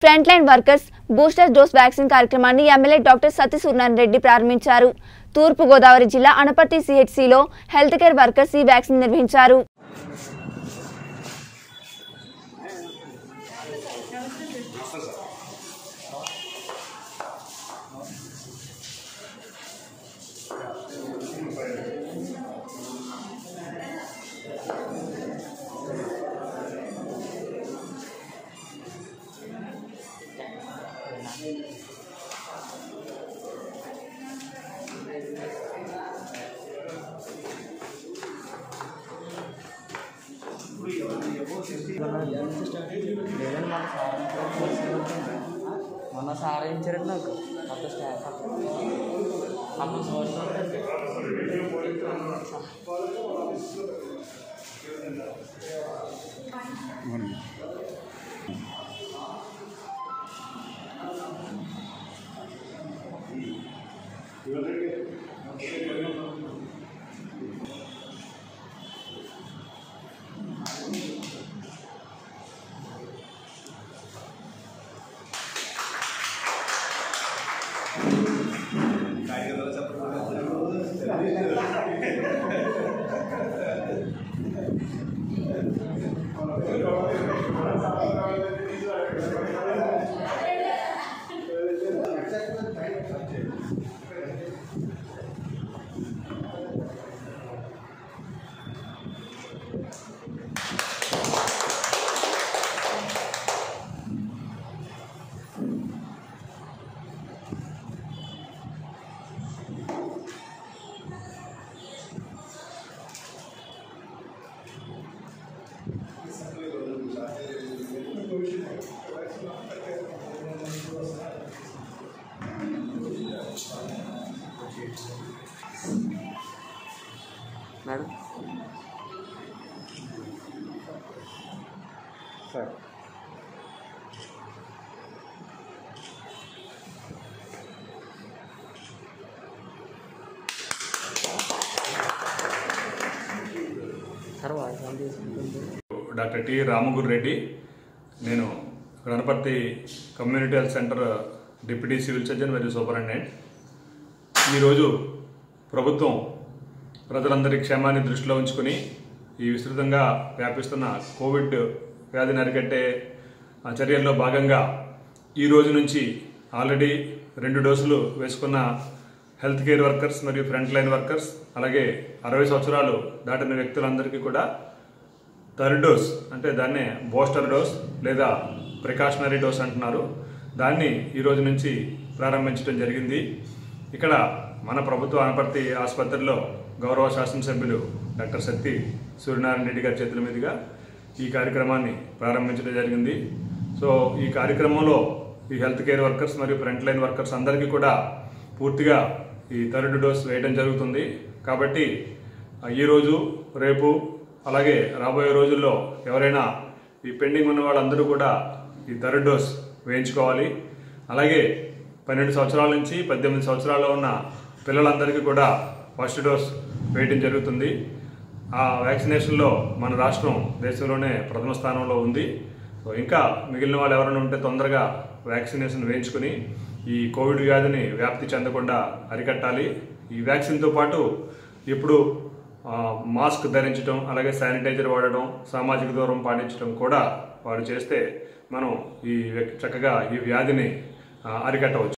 front line workers booster dose vaccine కార్యక్రమాన్ని MLA doctor Satyasuryanarayana Reddy ప్రారంభించారు తూర్పు గోదావరి జిల్లా అనపర్తి సిహెచ్సిలో హెల్త్ కేర్ వర్కర్స్ ఈ వ్యాక్సిన్ నిర్వహించారు లేదండి మన సార్ మొన్న సార్ ఏం ఇచ్చారండి నాకు మొత్తం స్టాఫ్ అప్పుడు సంవత్సరం madam sir sir voice on చేసుకుంటుంది డాక్టర్ టి రామగురు రెడ్డి నేను Ganapathi community health centre deputy civil surgeon మరియు సూపరింటెండెంట్ ఈరోజు ప్రభుత్వం ప్రజలందరి క్షేమాన్ని దృష్టిలో ఉంచుకుని ఈ విస్తృతంగా వ్యాపిస్తున్న కోవిడ్ వ్యాధిని అరికట్టే ఆ చర్యల్లో భాగంగా ఈ రోజు నుంచి ఆల్రెడీ రెండు డోసులు వేసుకున్న హెల్త్ కేర్ వర్కర్స్ మరియు ఫ్రంట్ లైన్ వర్కర్స్ అలాగే అరవై సంవత్సరాలు దాటిన వ్యక్తులందరికీ కూడా థర్డ్ డోస్ అంటే దాన్నే బూస్టర్ డోస్ లేదా ప్రికాషనరీ డోస్ అంటున్నారు దాన్ని ఈ రోజు నుంచి ప్రారంభించడం జరిగింది ఇక్కడ మన ప్రభుత్వ అనపర్తి ఆసుపత్రిలో గౌరవ శాసనసభ్యులు డాక్టర్ సత్తి సూర్యనారాయణ రెడ్డి గారి చేతుల మీదుగా ఈ కార్యక్రమాన్ని ప్రారంభించడం జరిగింది సో ఈ కార్యక్రమంలో ఈ హెల్త్ కేర్ వర్కర్స్ మరియు ఫ్రంట్ లైన్ వర్కర్స్ అందరికీ కూడా పూర్తిగా ఈ థర్డ్ డోస్ వేయడం జరుగుతుంది కాబట్టి ఆ, ఈరోజు రేపు అలాగే రాబోయే రోజుల్లో ఎవరైనా ఈ పెండింగ్ ఉన్న వాళ్ళందరూ కూడా ఈ థర్డ్ డోస్ వేయించుకోవాలి అలాగే పన్నెండు సంవత్సరాల నుంచి పద్దెనిమిది సంవత్సరాల్లో ఉన్న పిల్లలందరికీ కూడా ఫస్ట్ డోస్ వేయటం జరుగుతుంది ఆ వ్యాక్సినేషన్లో మన రాష్ట్రం దేశంలోనే ప్రథమ స్థానంలో ఉంది సో ఇంకా మిగిలిన వాళ్ళు ఎవరైనా ఉంటే తొందరగా వ్యాక్సినేషన్ వేయించుకుని ఈ కోవిడ్ వ్యాధిని వ్యాప్తి చెందకుండా అరికట్టాలి ఈ వ్యాక్సిన్తో పాటు ఇప్పుడు ఆ, మాస్క్ ధరించడం అలాగే శానిటైజర్ వాడడం సామాజిక దూరం పాటించడం కూడా వారు చేస్తే మనం ఈ వ్యక్- చక్కగా ఈ వ్యాధిని ఆ, అరికట్టవచ్చు